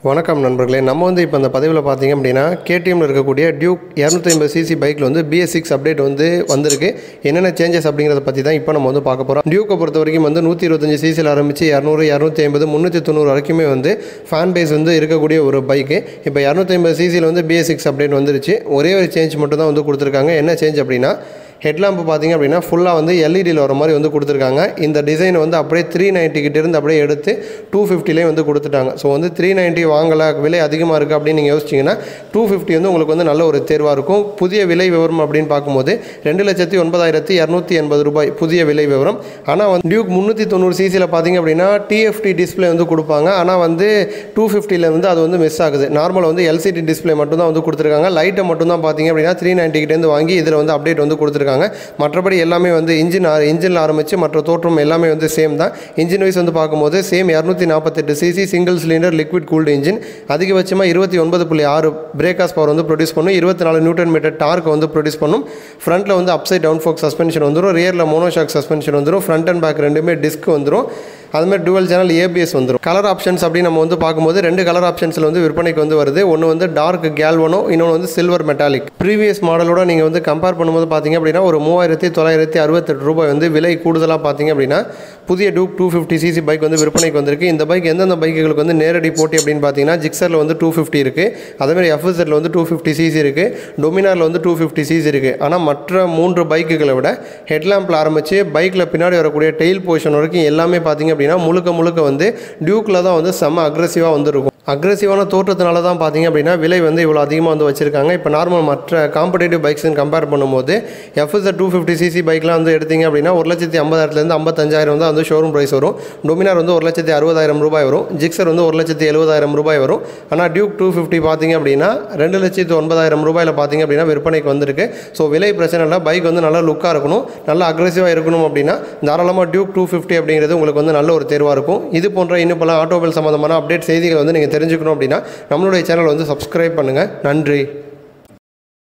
வணக்கம் நண்பர்களே நம்ம வந்து இப்போ அந்த பதிவில் பார்த்தீங்க அப்படின்னா கேடிஎம்ல இருக்கக்கூடிய டியூக் இரநூத்தி ஐம்பது சிசி பைக்கில் வந்து பிஎஸ் சிக்ஸ் அப்டேட் வந்து வந்திருக்கு என்னென்ன சேஞ்சஸ் அப்படிங்கிறத பற்றி தான் இப்போ நம்ம வந்து பார்க்க போகிறோம் டியூக்கை பொறுத்த வரைக்கும் வந்து நூற்றி இருபத்தஞ்சு சிசியில் ஆரம்பிச்சு இரநூறு இரநூத்தி ஐம்பது முந்நூற்றி தொண்ணூறு வரைக்குமே வந்து ஃபேன் பேஸ் வந்து இருக்கக்கூடிய ஒரு பைக்கு இப்போ இரநூத்தி ஐம்பது சிசியில் வந்து பிஎஸ் சிக்ஸ் அப்டேட் வந்துருச்சு ஒரே ஒரு சேஞ்ச் மட்டும் தான் வந்து கொடுத்துருக்காங்க என்ன சேஞ்ச் அப்படின்னா ஹெட்லாம்ப் பார்த்தீங்க அப்படின்னா ஃபுல்லாக வந்து எல்இடியில் வர மாதிரி வந்து கொடுத்துருக்காங்க இந்த டிசைன் வந்து அப்படியே த்ரீ நைன்ட்டி இருந்து அப்படியே எடுத்து டூ ஃபிஃப்டிலே வந்து கொடுத்துட்டாங்க ஸோ வந்து த்ரீ நைன்ட்டி வாங்கலை விலை அதிகமாக இருக்குது அப்படின்னு நீங்கள் யோசிச்சிங்கன்னா டூ ஃபிஃப்டி வந்து உங்களுக்கு வந்து நல்ல ஒரு தேர்வாக இருக்கும் புதிய விலை விவரம் அப்படின்னு பார்க்கும்போது ரெண்டு லட்சத்தி ஒன்பதாயிரத்தி இரநூத்தி எண்பது ரூபாய் புதிய விலை விவரம் ஆனால் வந்து டியூக் முந்நூற்றி தொண்ணூறு சிசியில் பார்த்தீங்க அப்படின்னா டிஎஃப்டி டிஸ்பிளே வந்து கொடுப்பாங்க ஆனால் வந்து டூ ஃபிஃப்டியில் வந்து அது வந்து மிஸ் ஆகுது நார்மலாக வந்து எல்சிடி டிஸ்பிளே மட்டும் தான் வந்து கொடுத்துருக்காங்க லைட்டை மட்டும் தான் பார்த்தீங்க அப்படின்னா த்ரீ நைன்ட்டிக்கிட்டேருந்து வாங்கி இதில் வந்து அப்டேட் வந்து கொடுத்துருக்காங்க மற்றபடி எல்லாமே வந்து இன்ஜின் இன்ஜினில் ஆரம்பித்து மற்ற தோற்றம் எல்லாமே வந்து சேம் தான் இன்ஜின் வைஸ் வந்து பார்க்கும்போது சேம் இரநூத்தி நாற்பத்தெட்டு CC single cylinder liquid cooled engine அதிகபட்சமாக இருபத்தி ஒன்பது புள்ளி ஆறு பிரேக்காஸ் பவர் வந்து ப்ரொடியூஸ் பண்ணும் இருபத்தி நாலு நியூட்டன் மீட்டர் டார்க் வந்து ப்ரொடியூஸ் பண்ணும் ஃப்ரண்ட்டில் வந்து அப்சைட் டவுன் ஃபோக் சஸ்பென்ஷன் வந்துடும் ரியரில் மோனோஷாக் சஸ்பென்ஷன் வந்துடும் ஃப்ரண்ட் அண்ட் பேக் ரெண்டுமே டிஸ்க் வந்துடும் அதுமாதிரி டுவல் சேனல் ஏபிஎஸ் வந்துடும் கலர் ஆப்ஷன்ஸ் அப்படின்னு நம்ம வந்து பார்க்கும்போது ரெண்டு கலர் ஆப்ஷன்ஸில் வந்து விற்பனைக்கு வந்து வருது ஒன்று வந்து டார்க் கேல்வனோ இன்னொன்று வந்து சில்வர் மெட்டாலிக் ப்ரீவியஸ் மாடலோட நீங்கள் வந்து கம்பேர் பண்ணும்போது பார்த்தீங்க அப்படின்னா ஒரு மூவாயிரத்தி தொள்ளாயிரத்தி அறுபத்தெட்டு ரூபாய் வந்து விலை கூடுதலாக பார்த்தீங்க அப்படின்னா புதிய Duke two fifty CC bike வந்து விற்பனைக்கு வந்திருக்கு இந்த பைக் எந்தெந்த பைக்குகளுக்கு வந்து நேரடி போட்டி அப்படின்னு பார்த்தீங்கன்னா ஜிக்ஸரில் வந்து டூ ஃபிஃப்டி இருக்குது அதேமாதிரி எஃப்எஸ்எரில் வந்து டூ ஃபிஃப்டி சிசி இருக்குது டொமினாரில் வந்து டூ ஃபிஃப்டி சிசி இருக்குது ஆனால் மற்ற மூன்று பைக்குகளை விட ஹெட்லாம்பில் ஆரம்பித்து பைக்கில் பின்னாடி வரக்கூடிய டெயில் பொசிஷன் வரைக்கும் எல்லாமே பார்த்தீங்க அப்படின்னா முழுக்க முழுக்க வந்து டியூக்கில் தான் வந்து செம்ம அக்ரெசிவாக வந்துருக்கும் அக்ரெசிவான தோற்றத்தினால தான் பார்த்தீங்க அப்படின்னா விலை வந்து இவ்வளோ அதிகமாக வந்து வச்சுருக்காங்க இப்போ நார்மல் மற்ற காம்படேட்டிவ் பைக்ஸ்னு கம்பேர் பண்ணும்போது எஃப்எஸ்ஆர் டூ ஃபிஃப்டி சிசி பைக்லாம் வந்து எடுத்தீங்க அப்படின்னா ஒரு லட்சத்தி ஐம்பதாயிரத்துலேருந்து ஐம்பத்தஞ்சாயிரம் தான் வந்து ஷோரூம் ப்ரைஸ் வரும் டொமினார் வந்து ஒரு லட்சத்தி அறுபதாயிரம் ரூபாய் வரும் ஜிக்ஸர் வந்து ஒரு லட்சத்தி எழுபதாயிரம் ரூபாய் வரும் ஆனால் டியூக் டூ ஃபிஃப்டி பார்த்தீங்க அப்படின்னா ரெண்டு லட்சத்தி ஒன்பதாயிரம் ரூபாயில் பார்த்தீங்க அப்படின்னா விற்பனைக்கு வந்திருக்கு ஸோ விலை பிரச்சனை இல்லை பைக் வந்து நல்லா லுக்காக இருக்கணும் நல்லா அக்ரெசிவாக இருக்கணும் அப்படின்னா தாராளமாக டியூக் டூ ஃபிஃப்டி அப்படிங்கிறது உங்களுக்கு வந்து நல்ல ஒரு தேர்வாக இருக்கும் இது போன்ற இன்னும் பல ஆட்டோமொபைல் சம்மந்தமான அப்டேட் செய்திகள் வந்து நீங்கள் தெரிஞ்சுக்கணும் அப்படின்னா நம்மளுடைய சேனல் வந்து சப்ஸ்கிரைப் பண்ணுங்கள் நன்றி